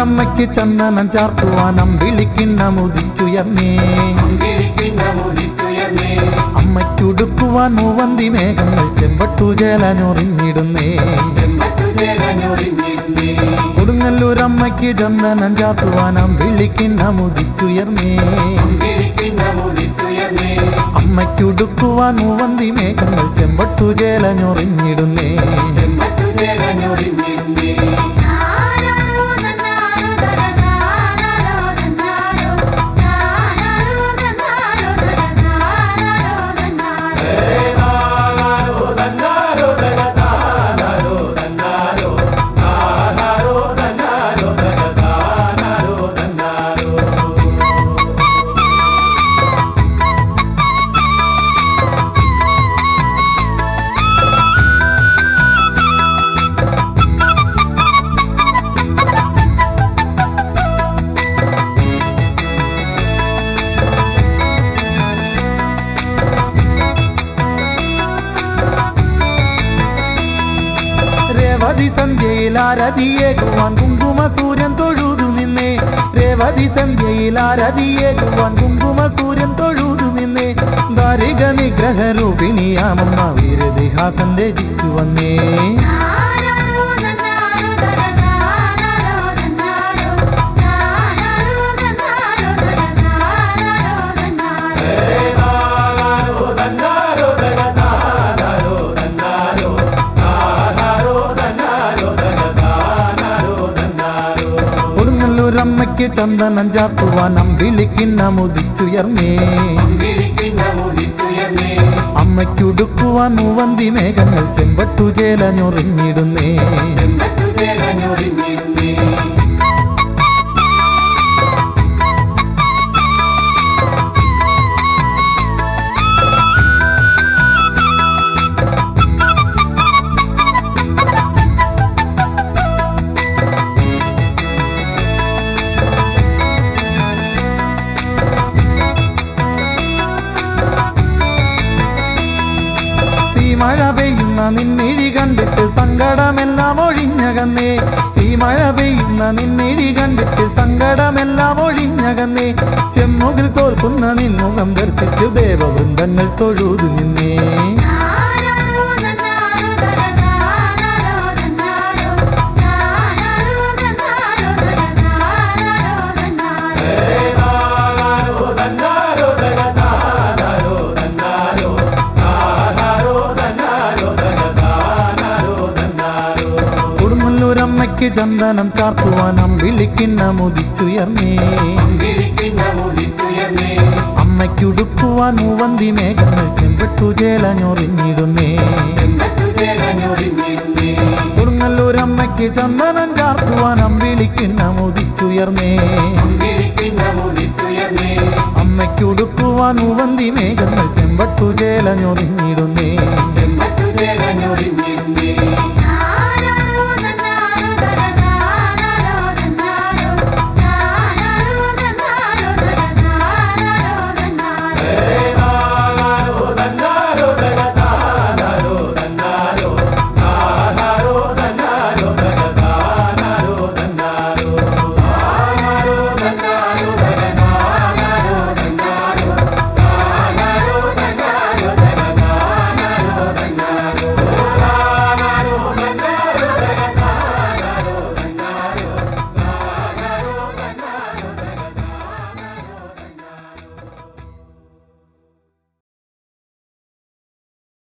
കൊടുങ്ങല്ലൂരമ്മയ്ക്ക് ചന്ദനം ചാർത്തുവാൻ അമ്പിളിക്കിണ്ണ മുതിച്ചുയർന്നേ അമ്മയ്ക്കുടുക്കുവാൻ മൂവന്തി മേഘങ്ങൾ ചെമ്പട്ടു ജലഞ്ഞൊറിഞ്ഞിടുന്നേ കൊടുങ്ങല്ലൂരമ്മയ്ക്ക് ചന്ദനം ചാർത്തുവാൻ അമ്പിളിക്കിണ്ണ മുതിച്ചുയർന്നേ അമ്മയ്ക്കുടുക്കുവാൻ മൂവന്തി മേഘങ്ങൾ ചെമ്പട്ടു ജലഞ്ഞൊറിഞ്ഞിടുന്നേ രേവതി സന്ധ്യയിൽ ആരതിയേകുവാൻ കുങ്കുമ സൂര്യൻ തൊഴുതു നിന്നേ രേവതി സന്ധ്യയിൽ ആരതിയേകുവാൻ കുങ്കുമ സൂര്യൻ തൊഴുതു നിന്നേ ദാരിക നിഗ്രഹ രൂപിണിയാമമ്മ വീരതിഹാസന്റെ ജിച്ചു വന്നേ കൊടുങ്ങല്ലൂരമ്മയ്ക്ക് ചന്ദനം ചാത്തുവാൻ അമ്പിളിക്കിണ്ണ മുതിച്ചുയർന്നേ അമ്മയ്ക്കുടുക്കുവാൻ മൂവന്തി മേഘങ്ങൾ ചെമ്പട്ടു ചേലഞ്ഞൊറിഞ്ഞിടുന്നേ ഈ മഴ പെയ്യുന്ന നിന്നിഴി കണ്ടിട്ട് സങ്കടമെല്ലാം ഒഴിഞ്ഞകന്നേ ഈ മഴ പെയ്യുന്ന നിന്നിഴി കണ്ടിട്ട് സങ്കടമെല്ലാം ഒഴിഞ്ഞകന്നേ ചെമ്മുകിൽ തോൽക്കുന്ന നിൻമുഖം ദർശിച്ച് ദേവവൃന്ദങ്ങൾ തൊഴുതു നിന്നേ കൊടുങ്ങല്ലൂരമ്മയ്ക്ക് ചന്ദനം ചാർത്തുവാൻ അമ്പിളിക്കിണ്ണ മുതിച്ചുയർന്നേ അമ്മയ്ക്കുടുക്കുവാൻ മൂവന്തി മേഘങ്ങൾ ചെമ്പട്ടു ചേലഞ്ഞൊറിഞ്ഞിടുന്നേ കൊടുങ്ങല്ലൂരമ്മയ്ക്ക് ചന്ദനം ചാർത്തുവാൻ അമ്പിളിക്കിണ്ണ മുതിച്ചുയർന്നേ അമ്മയ്ക്കുടുക്കുവാൻ മൂവന്തി മേഘങ്ങൾ ചെമ്പട്ടു ചേലഞ്ഞൊറിഞ്ഞിടുന്നേ